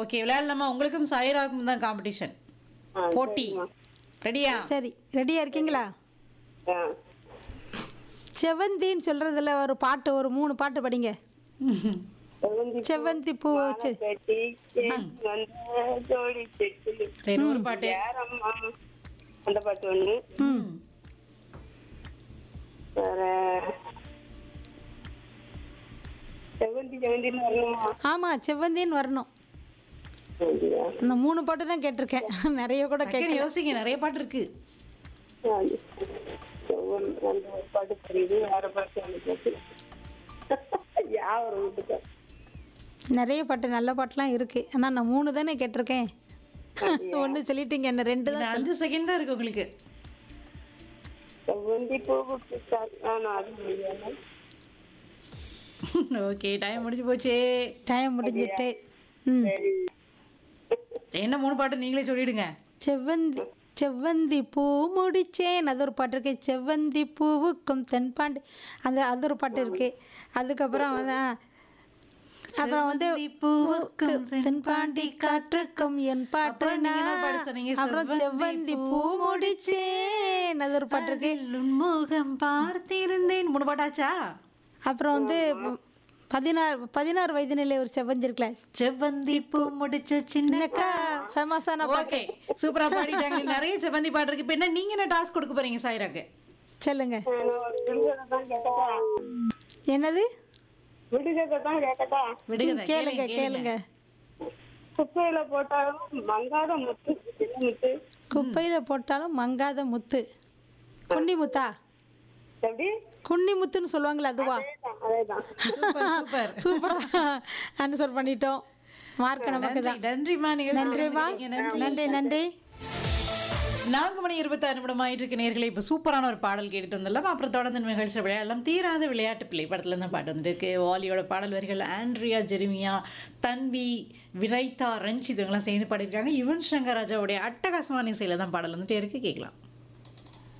Okay விளையாடலாமா உங்களுக்கும் சாயிராவுக்கும் தான் காம்படிஷன் ஆ, போட்டி சரிம்மா. ரெடியா சரி ரெடியாக இருக்கீங்களா ஆ. செவந்தின்னு சொல்கிறதுல ஒரு பாட்டு ஒரு மூணு பாட்டு படிங்க செவ்வந்தி செவ்வந்தி பூ சரி கட்டி தேடி வந்த ஜோடி செட்டு சரி ஒரு பாட்டு யாரம்மா அந்த பாட்டு ஒண்ணு ம் வேற செவ்வந்தி செவ்வந்தின்னு வரணுமா ஆமாம் செவ்வந்தின்னு வரணும் அப்படியா? நான் மூணு பாட்டு தான் கேட்டிருக்கேன் நிறைய கூட டக்குனு கேட்கல யோசிங்க நிறைய பாட்டு இருக்கு அது. செவ்வந்தி அந்த ஒரு பாட்டு தெரியுது வேற பாட்டு அந்த பாட்டு யாவரும் விட்டுட்டேன் நிறைய பாட்டு நல்ல பாட்டுலாம் இருக்குது ஆனால் நான் மூணு தானே கேட்டிருக்கேன் ஒன்று சொல்லிட்டீங்க என்ன ரெண்டு தான் இன்னும் அஞ்சு செகண்ட் தான் இருக்கு உங்களுக்கு செவ்வந்தி பூவுக்கு சா- ஆனா அது முடியாது ஓகே டைம் முடிஞ்சு போச்சே டைம் முடிஞ்சிட்டு ம் சரி என்ன மூணு பாட்டு நீங்களே சொல்லிடுங்க செவ்வந்தி செவ்வந்தி பூ முடிச்சேன் அது ஒரு பாட்டு இருக்கு செவ்வந்தி பூவுக்கும் தென்பாண்டி அந்த அது ஒரு பாட்டு இருக்கு அதுக்கப்புறம் வந்து ஆ, அப்புறம் வந்து செவ்வந்தி பூவுக்கும் தென்பாண்டி காற்றுக்கும் என் பாட்டு அப்புறம் நீங்க என்ன பாட சொன்னீங்க? அப்புறம் செவ்வந்தி பூ முடிச்சேன் அது ஒரு பாட்டு இருக்கு அதில் உன்முகம் பார்த்திருந்தேன் மூணு பாட்டாச்சா அப்புறம் வந்து பதினாறு பதினாறு வயது நிலை ஒரு செவ்வந்தி இருக்குல்ல செவ்வந்தி பூ முடிச்ச சின்ன சின்னக்கா ஃபேமஸான பாட்டு ஓகே சூப்பரா பாடிட்டாங்க நிறைய செவ்வந்தி பாட்டு இருக்கு இப்ப என்ன நீங்க என்ன டாஸ்க் கொடுக்க போறீங்க சாயிராக்கு சொல்லுங்க நான் ஒரு விடுகதை தான் கேட்கட்டா என்னது விடுகதை தான் கேட்கட்டா விடுங்க கேளுங்க கேளுங்க குப்பையில போட்டாலும் மங்காத முத்து என்ன முத்து குப்பையில போட்டாலும் மங்காத முத்து குன்னி முத்தா எப்படி குன்னி முத்துன்னு சொல்லுவாங்களே அதுவா அதேதான் அதேதான் சூப்பர் சூப்பரா ஆன்சர் பண்ணிட்டோம் மார்க் நமக்கு தான் நன்றிமா நீங்க நன்றிமா நன்றி நன்றி நான்கு மணி இருபத்தாறு நிமிடம் ஆயிட்டு இருக்கு நேர்களை இப்போ சூப்பரான ஒரு பாடல் கேட்டுட்டு வந்துடலாம் அப்புறம் தொடர்ந்து நிகழ்ச்சியில் விளையாடலாம் தீராத விளையாட்டு பிள்ளை படத்துல இருந்து பாட்டு வந்துட்டு இருக்கு வாலியோட பாடல் வரிகள் ஆண்ட்ரியா ஜெரிமியா தன்வி வினைதா ரஞ்சித் இவங்கெல்லாம் சேர்ந்து பாடியிருக்காங்க யுவன் சங்கர் ராஜாவுடைய அட்டகாசமான இசையில தான் பாடல் வந்துட்டே இருக்கு கேட்கலாம்